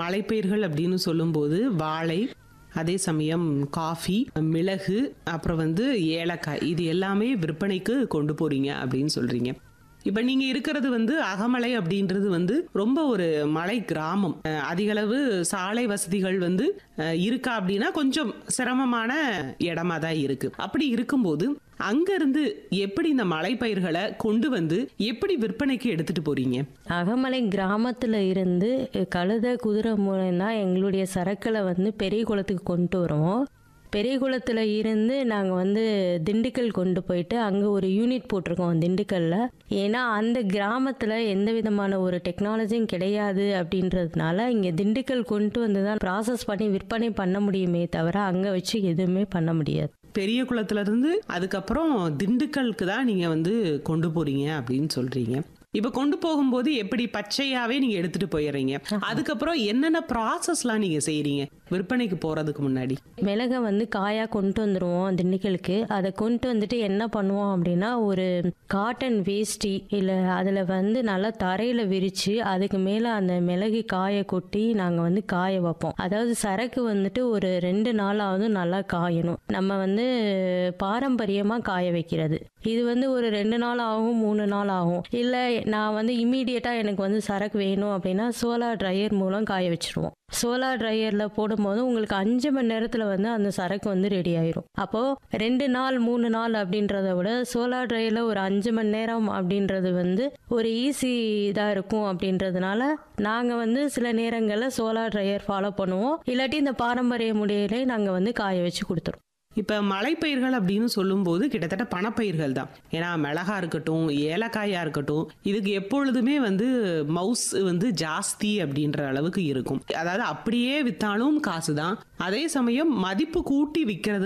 மலைப்பயிர்கள் அப்படின்னு சொல்லும்போது வாழை அதே சமயம் காஃபி மிளகு அப்புறம் வந்து ஏலக்காய் இது எல்லாமே விற்பனைக்கு கொண்டு போறீங்க அப்படின்னு சொல்றீங்க இப்ப நீங்க இருக்கிறது வந்து அகமலை அப்படின்றது வந்து ரொம்ப ஒரு மலை கிராமம் அஹ் அதிகளவு சாலை வசதிகள் வந்து அஹ் இருக்கா அப்படின்னா கொஞ்சம் சிரமமான இடமா தான் இருக்கு அப்படி இருக்கும்போது அங்க இருந்து எப்படி இந்த மலைப்பயிர்களை கொண்டு வந்து எப்படி விற்பனைக்கு எடுத்துட்டு போறீங்க அகமலை கிராமத்தில் இருந்து கழுதை குதிரை மூலம் தான் எங்களுடைய சரக்குகளை வந்து பெரிய குளத்துக்கு கொண்டு வருவோம் பெரிய குளத்தில் இருந்து நாங்கள் வந்து திண்டுக்கல் கொண்டு போயிட்டு அங்கே ஒரு யூனிட் போட்டிருக்கோம் திண்டுக்கல்ல ஏன்னா அந்த கிராமத்தில் எந்த விதமான ஒரு டெக்னாலஜியும் கிடையாது அப்படின்றதுனால இங்கே திண்டுக்கல் கொண்டு வந்து தான் ப்ராசஸ் பண்ணி விற்பனை பண்ண முடியுமே தவிர அங்கே வச்சு எதுவுமே பண்ண முடியாது பெரிய குளத்துல இருந்து அதுக்கப்புறம் திண்டுக்கலுக்கு தான் நீங்க வந்து கொண்டு போறீங்க அப்படின்னு சொல்றீங்க இப்ப கொண்டு போகும்போது எப்படி பச்சையாவே நீங்க எடுத்துட்டு போயிடுறீங்க அதுக்கப்புறம் என்னென்ன ப்ராசஸ்லாம் நீங்க செய்றீங்க விற்பனைக்கு போறதுக்கு முன்னாடி மிளகை வந்து காயாக கொண்டு வந்துடுவோம் திண்டுக்கலுக்கு அதை கொண்டு வந்துட்டு என்ன பண்ணுவோம் அப்படின்னா ஒரு காட்டன் வேஷ்டி இல்லை அதில் வந்து நல்லா தரையில் விரித்து அதுக்கு மேலே அந்த மிளகு காய கொட்டி நாங்கள் வந்து காய வைப்போம் அதாவது சரக்கு வந்துட்டு ஒரு ரெண்டு நாளாவது நல்லா காயணும் நம்ம வந்து பாரம்பரியமாக காய வைக்கிறது இது வந்து ஒரு ரெண்டு நாள் ஆகும் மூணு நாள் ஆகும் இல்லை நான் வந்து இம்மீடியட்டாக எனக்கு வந்து சரக்கு வேணும் அப்படின்னா சோலார் ட்ரையர் மூலம் காய வச்சிருவோம் சோலார் ட்ரையரில் போடும்போது உங்களுக்கு அஞ்சு மணி நேரத்தில் வந்து அந்த சரக்கு வந்து ரெடி ஆயிரும் அப்போது ரெண்டு நாள் மூணு நாள் அப்படின்றத விட சோலார் ட்ரையரில் ஒரு அஞ்சு மணி நேரம் அப்படின்றது வந்து ஒரு ஈஸி இதாக இருக்கும் அப்படின்றதுனால நாங்கள் வந்து சில நேரங்களில் சோலார் ட்ரையர் ஃபாலோ பண்ணுவோம் இல்லாட்டி இந்த பாரம்பரிய முறையிலே நாங்கள் வந்து காய வச்சு கொடுத்துருவோம் இப்ப மலைப்பயிர்கள் அப்படின்னு சொல்லும்போது கிட்டத்தட்ட பணப்பயிர்கள் தான் ஏன்னா மிளகா இருக்கட்டும் ஏலக்காயா இருக்கட்டும் இதுக்கு எப்பொழுதுமே வந்து மவுஸ் வந்து ஜாஸ்தி அப்படின்ற அளவுக்கு இருக்கும் அதாவது அப்படியே வித்தாலும் காசு தான் அதே சமயம் மதிப்பு கூட்டி விற்கிறது